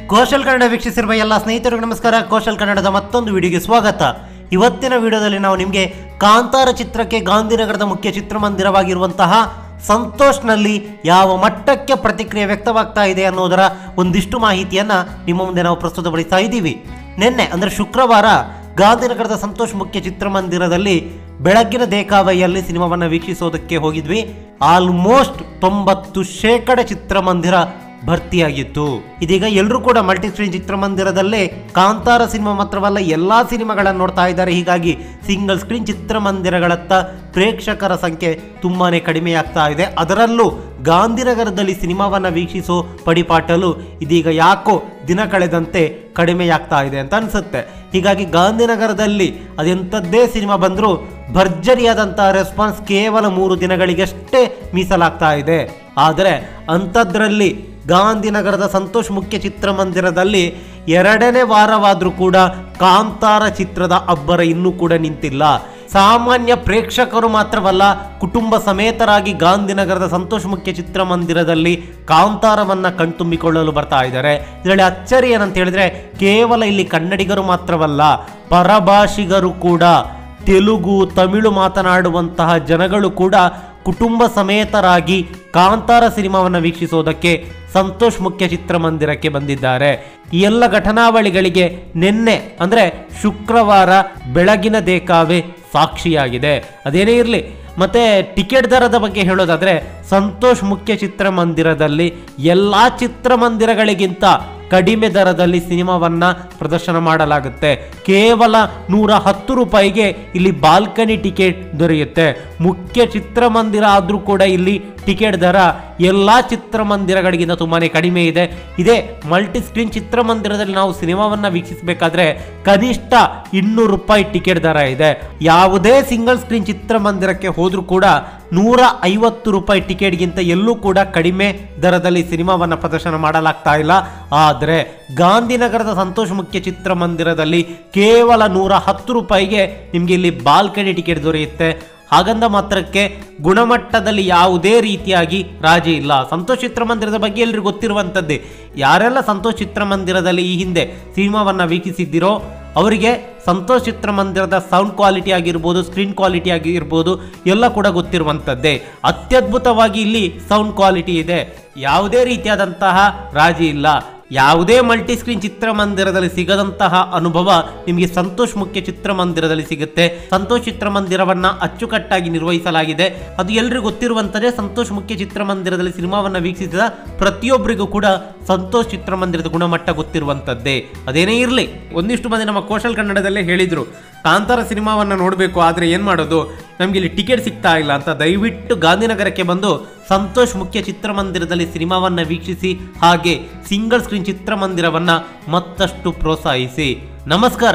ಕೋಶಲ್ ಕನ್ನಡ ವೀಕ್ಷಿಸಿರುವ ಎಲ್ಲ ಸ್ನೇಹಿತರಿಗೂ ನಮಸ್ಕಾರ ಕೋಶಲ್ ಕನ್ನಡದ ಮತ್ತೊಂದು ವಿಡಿಯೋಗೆ ಸ್ವಾಗತ ಇವತ್ತಿನ ವಿಡಿಯೋದಲ್ಲಿ ನಾವು ನಿಮಗೆ ಕಾಂತಾರ ಚಿತ್ರಕ್ಕೆ ಗಾಂಧಿನಗರದ ಮುಖ್ಯ ಚಿತ್ರಮಂದಿರವಾಗಿರುವಂತಹ ಸಂತೋಷ್ನಲ್ಲಿ ಯಾವ ಮಟ್ಟಕ್ಕೆ ಪ್ರತಿಕ್ರಿಯೆ ವ್ಯಕ್ತವಾಗ್ತಾ ಇದೆ ಅನ್ನೋದರ ಒಂದಿಷ್ಟು ಮಾಹಿತಿಯನ್ನು ನಿಮ್ಮ ಮುಂದೆ ನಾವು ಪ್ರಸ್ತುತಪಡಿಸ್ತಾ ಇದ್ದೀವಿ ನಿನ್ನೆ ಅಂದರೆ ಶುಕ್ರವಾರ ಗಾಂಧಿನಗರದ ಸಂತೋಷ್ ಮುಖ್ಯ ಚಿತ್ರಮಂದಿರದಲ್ಲಿ ಬೆಳಗ್ಗಿನ ದೇಕಾವಯ್ಯಲ್ಲಿ ಸಿನಿಮಾವನ್ನು ವೀಕ್ಷಿಸೋದಕ್ಕೆ ಹೋಗಿದ್ವಿ ಆಲ್ಮೋಸ್ಟ್ ತೊಂಬತ್ತು ಶೇಕಡ ಚಿತ್ರಮಂದಿರ ಭರ್ತಿಯಾಗಿತ್ತು ಇದೀಗ ಎಲ್ಲರೂ ಕೂಡ ಮಲ್ಟಿ ಸ್ಕ್ರೀನ್ ಚಿತ್ರಮಂದಿರದಲ್ಲೇ ಕಾಂತಾರ ಸಿನಿಮಾ ಮಾತ್ರವಲ್ಲ ಎಲ್ಲಾ ಸಿನಿಮಾಗಳನ್ನು ನೋಡ್ತಾ ಇದ್ದಾರೆ ಹೀಗಾಗಿ ಸಿಂಗಲ್ ಸ್ಕ್ರೀನ್ ಚಿತ್ರಮಂದಿರಗಳತ್ತ ಪ್ರೇಕ್ಷಕರ ಸಂಖ್ಯೆ ತುಂಬಾನೇ ಕಡಿಮೆಯಾಗ್ತಾ ಇದೆ ಅದರಲ್ಲೂ ಗಾಂಧಿನಗರದಲ್ಲಿ ಸಿನಿಮಾವನ್ನ ವೀಕ್ಷಿಸೋ ಪಡಿಪಾಟಲು ಇದೀಗ ಯಾಕೋ ದಿನ ಕಳೆದಂತೆ ಕಡಿಮೆಯಾಗ್ತಾ ಇದೆ ಅಂತ ಅನ್ಸುತ್ತೆ ಹೀಗಾಗಿ ಗಾಂಧಿನಗರದಲ್ಲಿ ಅದೆಂಥದ್ದೇ ಸಿನಿಮಾ ಬಂದರೂ ಭರ್ಜರಿಯಾದಂತಹ ರೆಸ್ಪಾನ್ಸ್ ಕೇವಲ ಮೂರು ದಿನಗಳಿಗಷ್ಟೇ ಮೀಸಲಾಗ್ತಾ ಇದೆ ಆದರೆ ಅಂಥದ್ರಲ್ಲಿ ಗಾಂಧಿನಗರದ ಸಂತೋಷ್ ಮುಖ್ಯ ಚಿತ್ರಮಂದಿರದಲ್ಲಿ ಎರಡನೇ ವಾರವಾದರೂ ಕೂಡ ಕಾಂತಾರ ಚಿತ್ರದ ಅಬ್ಬರ ಇನ್ನೂ ಕೂಡ ನಿಂತಿಲ್ಲ ಸಾಮಾನ್ಯ ಪ್ರೇಕ್ಷಕರು ಮಾತ್ರವಲ್ಲ ಕುಟುಂಬ ಸಮೇತರಾಗಿ ಗಾಂಧಿನಗರದ ಸಂತೋಷ್ ಮುಖ್ಯ ಚಿತ್ರಮಂದಿರದಲ್ಲಿ ಕಾಂತಾರವನ್ನ ಕಣ್ತುಂಬಿಕೊಳ್ಳಲು ಬರ್ತಾ ಇದ್ದಾರೆ ಇದರಲ್ಲಿ ಅಚ್ಚರಿ ಏನಂತ ಹೇಳಿದ್ರೆ ಕೇವಲ ಇಲ್ಲಿ ಕನ್ನಡಿಗರು ಮಾತ್ರವಲ್ಲ ಪರಭಾಷಿಗರು ಕೂಡ ತೆಲುಗು ತಮಿಳು ಮಾತನಾಡುವಂತಹ ಜನಗಳು ಕೂಡ ಕುಟುಂಬ ಸಮೇತರಾಗಿ ಕಾಂತಾರ ಸಿನಿಮಾವನ್ನು ವೀಕ್ಷಿಸೋದಕ್ಕೆ ಸಂತೋಷ್ ಮುಖ್ಯ ಚಿತ್ರಮಂದಿರಕ್ಕೆ ಬಂದಿದ್ದಾರೆ ಈ ಎಲ್ಲ ಘಟನಾವಳಿಗಳಿಗೆ ನಿನ್ನೆ ಅಂದರೆ ಶುಕ್ರವಾರ ಬೆಳಗಿನ ದೇಕಾವೆ ಸಾಕ್ಷಿಯಾಗಿದೆ ಅದೇನೇ ಇರಲಿ ಮತ್ತೆ ಟಿಕೆಟ್ ದರದ ಬಗ್ಗೆ ಹೇಳೋದಾದ್ರೆ ಸಂತೋಷ್ ಮುಖ್ಯ ಚಿತ್ರಮಂದಿರದಲ್ಲಿ ಎಲ್ಲ ಚಿತ್ರಮಂದಿರಗಳಿಗಿಂತ ಕಡಿಮೆ ದರದಲ್ಲಿ ಸಿನಿಮಾವನ್ನ ಪ್ರದರ್ಶನ ಮಾಡಲಾಗುತ್ತೆ ಕೇವಲ ನೂರ ಹತ್ತು ರೂಪಾಯಿಗೆ ಇಲ್ಲಿ ಬಾಲ್ಕನಿ ಟಿಕೆಟ್ ದೊರೆಯುತ್ತೆ ಮುಖ್ಯ ಚಿತ್ರಮಂದಿರ ಆದರೂ ಕೂಡ ಇಲ್ಲಿ ಟಿಕೆಟ್ ದರ ಎಲ್ಲ ಚಿತ್ರಮಂದಿರಗಳಿಗಿಂತ ತುಂಬಾನೇ ಕಡಿಮೆ ಇದೆ ಇದೇ ಮಲ್ಟಿ ಸ್ಕ್ರೀನ್ ಚಿತ್ರಮಂದಿರದಲ್ಲಿ ನಾವು ಸಿನಿಮಾವನ್ನ ವೀಕ್ಷಿಸಬೇಕಾದ್ರೆ ಕನಿಷ್ಠ ಇನ್ನೂರು ರೂಪಾಯಿ ಟಿಕೆಟ್ ದರ ಇದೆ ಯಾವುದೇ ಸಿಂಗಲ್ ಸ್ಕ್ರೀನ್ ಚಿತ್ರಮಂದಿರಕ್ಕೆ ಹೋದ್ರೂ ಕೂಡ ನೂರ ಐವತ್ತು ರೂಪಾಯಿ ಟಿಕೆಟ್ಗಿಂತ ಎಲ್ಲೂ ಕೂಡ ಕಡಿಮೆ ದರದಲ್ಲಿ ಸಿನಿಮಾವನ್ನ ಪ್ರದರ್ಶನ ಮಾಡಲಾಗ್ತಾ ಇಲ್ಲ ಆದರೆ ಗಾಂಧಿನಗರದ ಸಂತೋಷ್ ಮುಖ್ಯ ಚಿತ್ರಮಂದಿರದಲ್ಲಿ ಕೇವಲ ನೂರ ಹತ್ತು ರೂಪಾಯಿಗೆ ನಿಮಗೆ ಇಲ್ಲಿ ಬಾಲ್ಕನಿ ಟಿಕೆಟ್ ದೊರೆಯುತ್ತೆ ಹಾಗಂದ ಮಾತ್ರಕ್ಕೆ ಗುಣಮಟ್ಟದಲ್ಲಿ ಯಾವುದೇ ರೀತಿಯಾಗಿ ರಾಜಿ ಇಲ್ಲ ಸಂತೋಷ್ ಚಿತ್ರಮಂದಿರದ ಬಗ್ಗೆ ಎಲ್ರಿಗೂ ಗೊತ್ತಿರುವಂಥದ್ದೇ ಯಾರೆಲ್ಲ ಸಂತೋಷ್ ಚಿತ್ರಮಂದಿರದಲ್ಲಿ ಈ ಹಿಂದೆ ಸಿನಿಮಾವನ್ನು ವೀಕ್ಷಿಸಿದ್ದೀರೋ ಅವರಿಗೆ ಸಂತೋಷ್ ಚಿತ್ರಮಂದಿರದ ಸೌಂಡ್ ಕ್ವಾಲಿಟಿ ಆಗಿರ್ಬೋದು ಸ್ಕ್ರೀನ್ ಕ್ವಾಲಿಟಿ ಆಗಿರ್ಬೋದು ಎಲ್ಲ ಕೂಡ ಗೊತ್ತಿರುವಂಥದ್ದೇ ಅತ್ಯದ್ಭುತವಾಗಿ ಇಲ್ಲಿ ಸೌಂಡ್ ಕ್ವಾಲಿಟಿ ಇದೆ ಯಾವುದೇ ರೀತಿಯಾದಂತಹ ರಾಜಿ ಇಲ್ಲ ಯಾವುದೇ ಮಲ್ಟಿ ಸ್ಕ್ರೀನ್ ಚಿತ್ರಮಂದಿರದಲ್ಲಿ ಸಿಗದಂತಹ ಅನುಭವ ನಿಮಗೆ ಸಂತೋಷ್ ಮುಖ್ಯ ಚಿತ್ರಮಂದಿರದಲ್ಲಿ ಸಿಗುತ್ತೆ ಸಂತೋಷ್ ಚಿತ್ರಮಂದಿರವನ್ನ ಅಚ್ಚುಕಟ್ಟಾಗಿ ನಿರ್ವಹಿಸಲಾಗಿದೆ ಅದು ಎಲ್ರಿಗೂ ಗೊತ್ತಿರುವಂತದೇ ಸಂತೋಷ್ ಮುಖ್ಯ ಚಿತ್ರಮಂದಿರದಲ್ಲಿ ಸಿನಿಮಾವನ್ನ ವೀಕ್ಷಿಸಿದ ಪ್ರತಿಯೊಬ್ಬರಿಗೂ ಕೂಡ ಸಂತೋಷ್ ಚಿತ್ರಮಂದಿರದ ಗುಣಮಟ್ಟ ಗೊತ್ತಿರುವಂತದ್ದೇ ಅದೇನೇ ಇರಲಿ ಒಂದಿಷ್ಟು ಮಂದಿ ನಮ್ಮ ಕೋಶಲ್ ಕನ್ನಡದಲ್ಲೇ ಹೇಳಿದ್ರು ಕಾಂತಾರ ಸಿನಿಮಾವನ್ನ ನೋಡಬೇಕು ಆದ್ರೆ ಏನ್ ಮಾಡೋದು ನಮ್ಗೆ ಇಲ್ಲಿ ಟಿಕೆಟ್ ಸಿಗ್ತಾ ಇಲ್ಲ ಅಂತ ದಯವಿಟ್ಟು ಗಾಂಧಿನಗರಕ್ಕೆ ಬಂದು ಸಂತೋಷ್ ಮುಖ್ಯ ಚಿತ್ರಮಂದಿರದಲ್ಲಿ ಸಿನಿಮಾವನ್ನ ವೀಕ್ಷಿಸಿ ಹಾಗೆ ಸಿಂಗಲ್ ಸ್ಕ್ರೀನ್ ಚಿತ್ರಮಂದಿರವನ್ನ ಮತ್ತಷ್ಟು ಪ್ರೋತ್ಸಾಹಿಸಿ ನಮಸ್ಕಾರ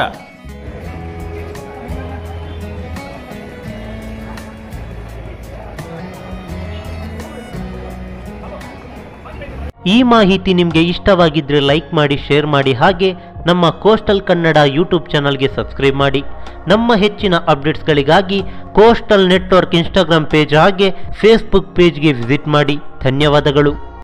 ಈ ಮಾಹಿತಿ ನಿಮಗೆ ಇಷ್ಟವಾಗಿದ್ರೆ ಲೈಕ್ ಮಾಡಿ ಶೇರ್ ಮಾಡಿ ಹಾಗೆ ನಮ್ಮ ಕೋಸ್ಟಲ್ ಕನ್ನಡ ಯೂಟ್ಯೂಬ್ ಚಾನಲ್ಗೆ ಸಬ್ಸ್ಕ್ರೈಬ್ ಮಾಡಿ ನಮ್ಮ ಹೆಚ್ಚಿನ ಅಪ್ಡೇಟ್ಸ್ಗಳಿಗಾಗಿ ಕೋಸ್ಟಲ್ ನೆಟ್ವರ್ಕ್ ಇನ್ಸ್ಟಾಗ್ರಾಮ್ ಪೇಜ್ ಹಾಗೆ ಫೇಸ್ಬುಕ್ ಪೇಜ್ಗೆ ವಿಸಿಟ್ ಮಾಡಿ ಧನ್ಯವಾದಗಳು